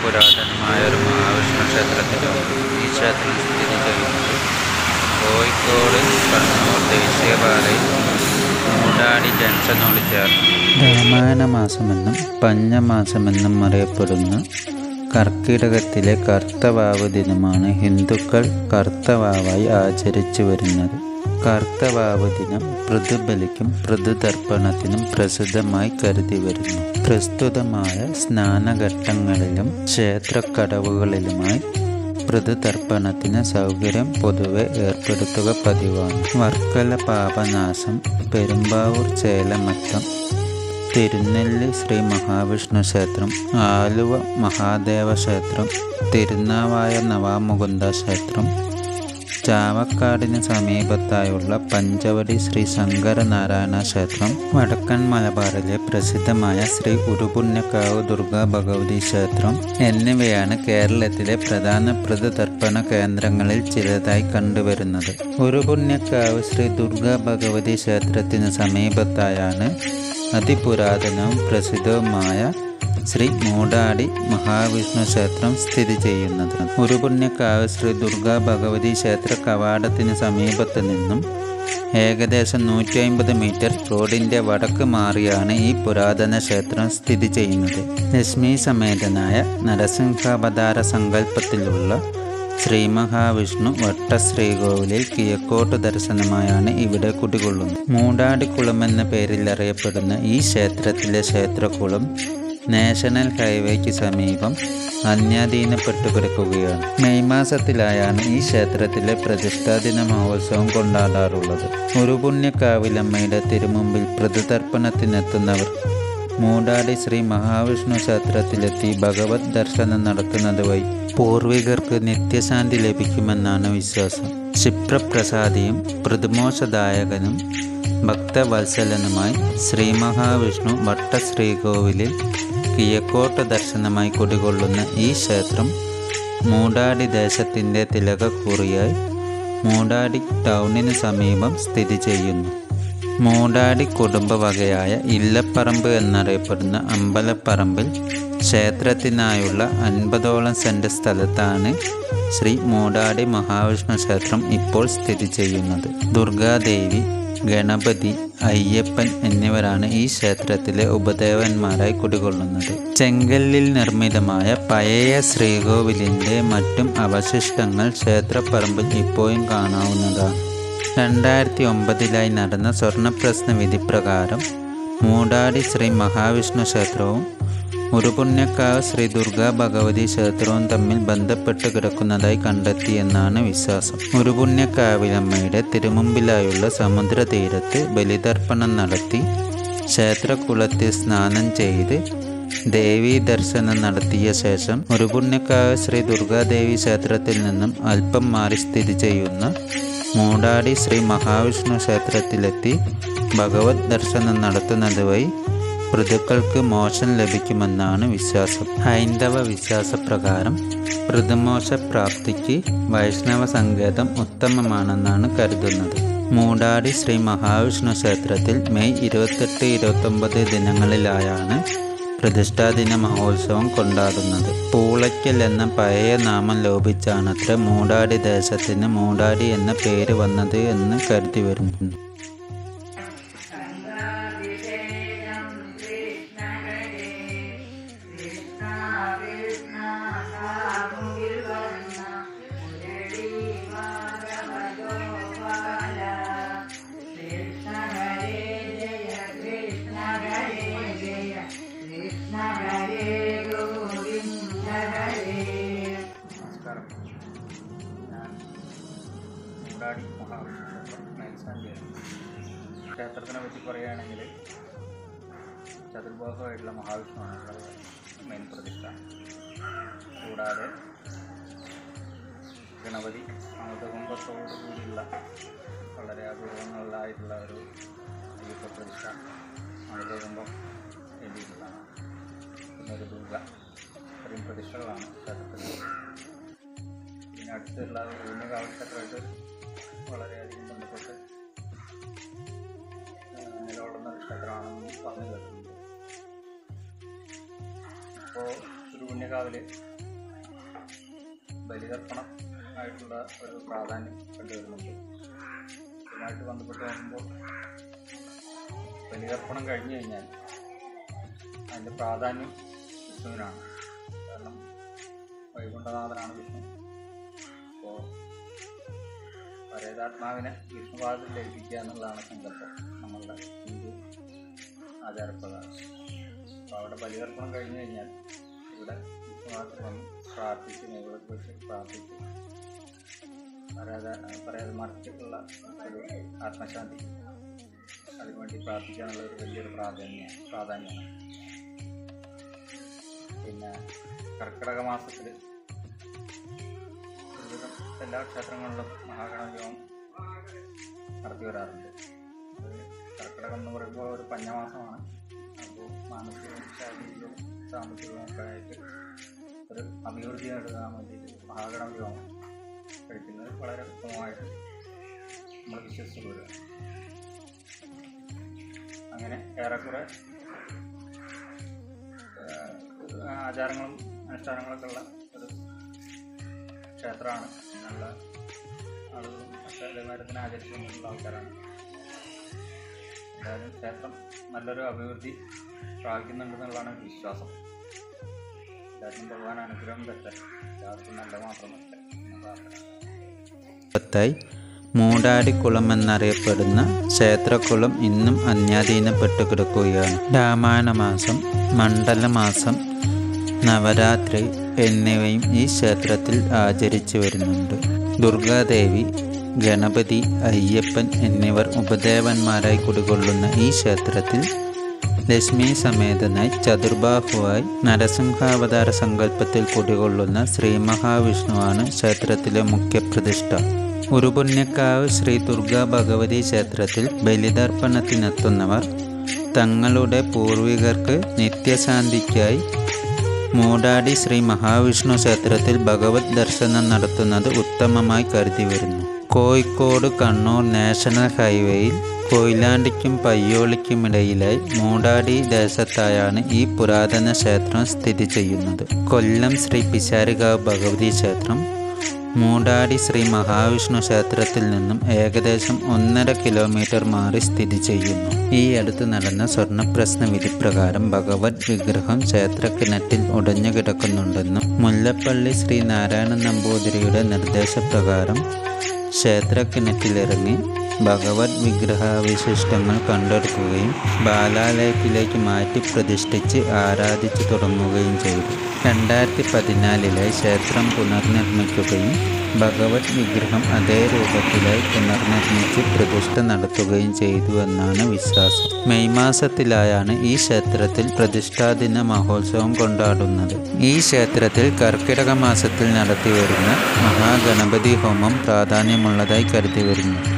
പുരാതനമായ ഒരു മഹാവിഷ്ണു ക്ഷേത്രത്തിലാണ് ഈ ക്ഷേത്രം സ്ഥിതി ചെയ്യുന്നത് കോഴിക്കോട് കണ്ണൂർ ദേശീയപാതയിൽ മൂടാടി ജംഗ്ഷനോട് ചേർന്ന് രാമായണ മാസമെന്നും പഞ്ഞമാസമെന്നും അറിയപ്പെടുന്ന കർക്കിടകത്തിലെ കർത്തവാവ് ദിനമാണ് ഹിന്ദുക്കൾ കർത്തവാവായി ആചരിച്ചു വരുന്നത് കർത്തവാവ് ദിനം പ്രതിബലിക്കും പ്രതിതർപ്പണത്തിനും പ്രസിദ്ധമായി കരുതി വരുന്നു പ്രസ്തുതമായ സ്നാനഘട്ടങ്ങളിലും ക്ഷേത്രക്കടവുകളിലുമായി പ്രതിതർപ്പണത്തിന് സൗകര്യം പൊതുവെ ഏർപ്പെടുത്തുക പതിവാണ് വർക്കല പാപനാശം പെരുമ്പാവൂർ ചേലമറ്റം തിരുനെല്ലി ശ്രീ മഹാവിഷ്ണു ക്ഷേത്രം ആലുവ മഹാദേവ ക്ഷേത്രം തിരുനാവായ നവാമുകുന്ദ ക്ഷേത്രം ചാവക്കാടിന് സമീപത്തായുള്ള പഞ്ചവടി ശ്രീ ശങ്കരനാരായണ ക്ഷേത്രം വടക്കൻ മലബാറിലെ പ്രസിദ്ധമായ ശ്രീ ഉരുപുണ്യക്കാവ് ദുർഗാ ഭഗവതി ക്ഷേത്രം എന്നിവയാണ് കേരളത്തിലെ പ്രധാന പ്രതിതർപ്പണ കേന്ദ്രങ്ങളിൽ ചിലതായി കണ്ടുവരുന്നത് ഉരുപുണ്യക്കാവ് ശ്രീ ദുർഗാ ഭഗവതി ക്ഷേത്രത്തിന് സമീപത്തായാണ് അതിപുരാതനവും പ്രസിദ്ധവുമായ ശ്രീ മൂടാടി മഹാവിഷ്ണു ക്ഷേത്രം സ്ഥിതി ചെയ്യുന്നത് ഉരുപുണ്യക്കാവ് ശ്രീ ദുർഗാ ഭഗവതി ക്ഷേത്ര കവാടത്തിന് സമീപത്ത് നിന്നും ഏകദേശം നൂറ്റി അമ്പത് മീറ്റർ റോഡിൻ്റെ വടക്ക് മാറിയാണ് ഈ പുരാതന ക്ഷേത്രം സ്ഥിതി ചെയ്യുന്നത് ലക്ഷ്മി സമേതനായ നരസിംഹാവതാര സങ്കല്പത്തിലുള്ള ശ്രീ മഹാവിഷ്ണു വട്ട ശ്രീകോവിലിൽ കിഴക്കോട്ട് ദർശനമായാണ് ഇവിടെ കുടികൊള്ളുന്നത് മൂടാടിക്കുളം എന്ന പേരിൽ അറിയപ്പെടുന്ന ഈ ക്ഷേത്രത്തിലെ ക്ഷേത്രക്കുളം നാഷണൽ ഹൈവേക്ക് സമീപം അന്യാധീനപ്പെട്ടു കിടക്കുകയാണ് മെയ് മാസത്തിലായാണ് ഈ ക്ഷേത്രത്തിലെ പ്രതിഷ്ഠാദിന മഹോത്സവം കൊണ്ടാടാറുള്ളത് ഒരു പുണ്യക്കാവിലമ്മയുടെ തിരുമുമ്പിൽ പ്രതിതർപ്പണത്തിനെത്തുന്നവർ മൂടാടി ശ്രീ മഹാവിഷ്ണു ക്ഷേത്രത്തിലെത്തി ഭഗവത് ദർശനം നടത്തുന്നത് വഴി പൂർവികർക്ക് നിത്യശാന്തി ലഭിക്കുമെന്നാണ് വിശ്വാസം ക്ഷിപ്രപ്രസാദിയും പ്രതിമോഷദായകനും ഭക്തവത്സലനുമായി ശ്രീ മഹാവിഷ്ണു വട്ടശ്രീകോവിലിൽ കിഴക്കോട്ട ദർശനമായി കുടികൊള്ളുന്ന ഈ ക്ഷേത്രം മൂടാടി ദേശത്തിൻ്റെ തിലകക്കുറിയായി മൂടാടി ടൗണിന് സമീപം സ്ഥിതി ചെയ്യുന്നു മൂടാടി കുടുംബവകയായ ഇല്ലപ്പറമ്പ് എന്നറിയപ്പെടുന്ന അമ്പലപ്പറമ്പിൽ ക്ഷേത്രത്തിനായുള്ള അൻപതോളം സെൻറ് സ്ഥലത്താണ് ശ്രീ മൂടാടി മഹാവിഷ്ണു ക്ഷേത്രം ഇപ്പോൾ സ്ഥിതി ചെയ്യുന്നത് ദുർഗാദേവി ഗണപതി അയ്യപ്പൻ എന്നിവരാണ് ഈ ക്ഷേത്രത്തിലെ ഉപദേവന്മാരായി കുടികൊള്ളുന്നത് ചെങ്കല്ലിൽ നിർമ്മിതമായ പഴയ ശ്രീകോവിലിൻ്റെ മറ്റും അവശിഷ്ടങ്ങൾ ക്ഷേത്രപ്പറമ്പിൽ ഇപ്പോഴും കാണാവുന്നതാണ് രണ്ടായിരത്തി ഒമ്പതിലായി നടന്ന സ്വർണപ്രശ്ന വിധി പ്രകാരം മൂടാടി ശ്രീ മഹാവിഷ്ണു ക്ഷേത്രവും ഉരുപുണ്യക്കാവ് ശ്രീ ദുർഗാ ഭഗവതി ക്ഷേത്രവും തമ്മിൽ ബന്ധപ്പെട്ട് കിടക്കുന്നതായി കണ്ടെത്തിയെന്നാണ് വിശ്വാസം ഉരുപുണ്യക്കാവിലമ്മയുടെ തിരുമുമ്പിലായുള്ള സമുദ്രതീരത്ത് ബലിതർപ്പണം നടത്തി ക്ഷേത്രകുളത്തിൽ സ്നാനം ചെയ്ത് ദേവീ ദർശനം നടത്തിയ ശേഷം ഉരുപുണ്യക്കാവ് ശ്രീ ദുർഗാദേവി ക്ഷേത്രത്തിൽ നിന്നും അല്പം മാറി സ്ഥിതി ചെയ്യുന്ന മൂടാടി ശ്രീ മഹാവിഷ്ണു ക്ഷേത്രത്തിലെത്തി ഭഗവത് ദർശനം നടത്തുന്നത് വഴി പൃഥുക്കൾക്ക് മോക്ഷം ലഭിക്കുമെന്നാണ് വിശ്വാസം ഹൈന്ദവ വിശ്വാസപ്രകാരം പൃഥുമോക്ഷ പ്രാപ്തിക്ക് വൈഷ്ണവ സങ്കേതം ഉത്തമമാണെന്നാണ് കരുതുന്നത് മൂടാടി ശ്രീ മഹാവിഷ്ണു ക്ഷേത്രത്തിൽ മെയ് ഇരുപത്തെട്ട് ഇരുപത്തൊമ്പത് ദിനങ്ങളിലായാണ് പ്രതിഷ്ഠാദിന മഹോത്സവം കൊണ്ടാടുന്നത് പൂളയ്ക്കൽ എന്ന പഴയ നാമം ലോപിച്ചാണത്ര മൂടാടി ദേശത്തിന് മൂടാടി എന്ന പേര് വന്നത് എന്ന് കരുതി വരുന്നു നമസ്കാരം ഞാൻ മൂടാടി മഹാവിഷ്ണു ക്ഷേത്രം മേൽശാന്തിയാണ് ക്ഷേത്രത്തിനെ പറ്റി പറയുകയാണെങ്കിൽ ചതുർബാഹുവായിട്ടുള്ള മഹാവിഷ്ണുവാണ് ഇവിടെ മെയിൻ പ്രതിഷ്ഠ കൂടാതെ ഗണപതി അമൃതകുംഭത്തോടു കൂടിയുള്ള വളരെ അപൂർവങ്ങളിലായിട്ടുള്ള ഒരു അയ്യപ്പ പ്രതിഷ്ഠ അമൃതകുംഭം എഴുതിയിട്ടുള്ളതാണ് പിന്നെ ഒരു ദുർഗ ഇത്രയും പ്രതിഷ്ഠകളാണ് ക്ഷേത്രത്തിൽ പിന്നെ അടുത്തുള്ള ഊഞ്ഞ കാവൽക്ഷേത്രമായിട്ട് വളരെയധികം ബന്ധപ്പെട്ട് ഏഹ് നിലകൊള്ളുന്ന ഒരു ക്ഷേത്രമാണെന്ന് പറഞ്ഞു കേട്ടിട്ടുണ്ട് അപ്പോൾ ഒരു പുണ്യകാവിൽ ബലിതർപ്പണം ആയിട്ടുള്ള ഒരു പ്രാധാന്യം കണ്ടുവരുന്നുണ്ട് ഇതുമായിട്ട് ബന്ധപ്പെട്ട് നോക്കുമ്പോൾ ബലിതർപ്പണം കഴിഞ്ഞു കഴിഞ്ഞാൽ അതിൻ്റെ പ്രാധാന്യം വിഷ്ണുവിനാണ് കാരണം വൈകുണ്ഠനാഥനാണ് വിഷ്ണു അപ്പോൾ പരേതാത്മാവിനെ വിഷ്ണുപാദത്തിൽ ലയിപ്പിക്കുക എന്നുള്ളതാണ് സങ്കല്പം നമ്മളുടെ ഹിന്ദു ആചാരപ്രകാരം അപ്പോൾ അവിടെ ബലിതർപ്പണം കഴിഞ്ഞു കഴിഞ്ഞാൽ ഇവിടെ വിഷ്ണുപാദത്തിൽ വന്ന് പ്രാർത്ഥിച്ച് മുകളിൽ വെച്ച് പ്രാർത്ഥിച്ച് പരേത പരേതന്മാർക്കുള്ള ഒരു ആത്മശാന്തി അതിനുവേണ്ടി പ്രാർത്ഥിക്കുക എന്നുള്ള ഒരു വലിയൊരു പ്രാധാന്യ പ്രാധാന്യമാണ് പിന്നെ കർക്കിടക മാസത്തിൽ ഒരുവിധം എല്ലാ ക്ഷേത്രങ്ങളിലും മഹാഗണവിയോഗം നടത്തി വരാറുണ്ട് അത് കർക്കിടകം എന്ന് പറയുമ്പോൾ ഒരു പഞ്ഞമാസമാണ് അപ്പോൾ മാനസികവും ശാരീരികവും സാമ്പത്തികവും ഒക്കെ ആയിട്ട് ഒരു അഭിവൃദ്ധി നേടുവാൻ വേണ്ടിയിട്ട് മഹാഗണവിയോഗം കഴിക്കുന്നത് വളരെ ഉത്തമമായിട്ട് നമ്മൾ വിശ്വസിച്ചു വരിക അങ്ങനെ ഏറെക്കുറെ ഏഹ്, ആചാരങ്ങളും അനുഷ്ഠാനങ്ങളൊക്കെ ഉള്ള ഒരു ക്ഷേത്രമാണ് നല്ല ആളുകളും ഒക്കെ ദേവാലയത്തിനെ ആചരിച്ചു കൊണ്ടുള്ള ആൾക്കാരാണ് എന്തായാലും ക്ഷേത്രം നല്ലൊരു അഭിവൃദ്ധി പ്രാപിക്കുന്നുണ്ടെന്നുള്ളതാണ് ഒരു വിശ്വാസം എല്ലാവർക്കും ഭഗവാൻ അനുഗ്രഹം തട്ടെ എല്ലാവർക്കും നല്ല മാത്രം തട്ടെ എന്ന് പ്രാർത്ഥന ായി മൂടാടിക്കുളം എന്നറിയപ്പെടുന്ന ക്ഷേത്രക്കുളം ഇന്നും അന്യാധീനപ്പെട്ടു കിടക്കുകയാണ് രാമായണ മാസം മണ്ഡലമാസം നവരാത്രി എന്നിവയും ഈ ക്ഷേത്രത്തിൽ ആചരിച്ചു വരുന്നുണ്ട് ദുർഗാദേവി ഗണപതി അയ്യപ്പൻ എന്നിവർ ഉപദേവന്മാരായി കുടികൊള്ളുന്ന ഈ ക്ഷേത്രത്തിൽ ലക്ഷ്മി സമേതനായി ചതുർബാഹുവായി നരസിംഹാവതാര സങ്കല്പത്തിൽ കുടികൊള്ളുന്ന ശ്രീ മഹാവിഷ്ണുവാണ് ക്ഷേത്രത്തിലെ മുഖ്യപ്രതിഷ്ഠ ഉരുപുണ്യക്കാവ് ശ്രീ ദുർഗാ ഭഗവതി ക്ഷേത്രത്തിൽ ബലിതർപ്പണത്തിനെത്തുന്നവർ തങ്ങളുടെ പൂർവികർക്ക് നിത്യശാന്തിക്കായി മൂടാടി ശ്രീ മഹാവിഷ്ണു ക്ഷേത്രത്തിൽ ഭഗവത് ദർശനം നടത്തുന്നത് ഉത്തമമായി കരുതി വരുന്നു കോഴിക്കോട് കണ്ണൂർ നാഷണൽ ഹൈവേയിൽ കൊയിലാണ്ടിക്കും പയ്യോളിക്കുമിടയിലായി മൂടാടി ദേശത്തായാണ് ഈ പുരാതന ക്ഷേത്രം സ്ഥിതി ചെയ്യുന്നത് കൊല്ലം ശ്രീ പിശാരികാവ് ഭഗവതി ക്ഷേത്രം മൂടാടി ശ്രീ മഹാവിഷ്ണു ക്ഷേത്രത്തിൽ നിന്നും ഏകദേശം ഒന്നര കിലോമീറ്റർ മാറി സ്ഥിതി ചെയ്യുന്നു ഈ അടുത്ത് നടന്ന സ്വർണ്ണപ്രശ്ന വിധി പ്രകാരം ഭഗവത് വിഗ്രഹം ക്ഷേത്രക്കിണറ്റിൽ ഉടഞ്ഞു കിടക്കുന്നുണ്ടെന്നും മുല്ലപ്പള്ളി ശ്രീ നാരായണ നമ്പൂതിരിയുടെ നിർദ്ദേശപ്രകാരം ക്ഷേത്രക്കിണറ്റിലിറങ്ങി ഭഗവത് വിഗ്രഹാവശിഷ്ടങ്ങൾ കണ്ടെടുക്കുകയും ബാലാലയത്തിലേക്ക് മാറ്റി പ്രതിഷ്ഠിച്ച് ആരാധിച്ചു തുടങ്ങുകയും ചെയ്തു രണ്ടായിരത്തി പതിനാലിലെ ക്ഷേത്രം പുനർനിർമ്മിക്കുകയും ഭഗവത് വിഗ്രഹം അതേ രൂപത്തിലായി പുനർനിർമ്മിച്ച് പ്രതിഷ്ഠ നടത്തുകയും ചെയ്തു എന്നാണ് വിശ്വാസം മെയ് മാസത്തിലായാണ് ഈ ക്ഷേത്രത്തിൽ പ്രതിഷ്ഠാദിന മഹോത്സവം കൊണ്ടാടുന്നത് ഈ ക്ഷേത്രത്തിൽ കർക്കിടക മാസത്തിൽ നടത്തിവരുന്ന മഹാഗണപതി ഹോമം പ്രാധാന്യമുള്ളതായി കരുതി വരുന്നു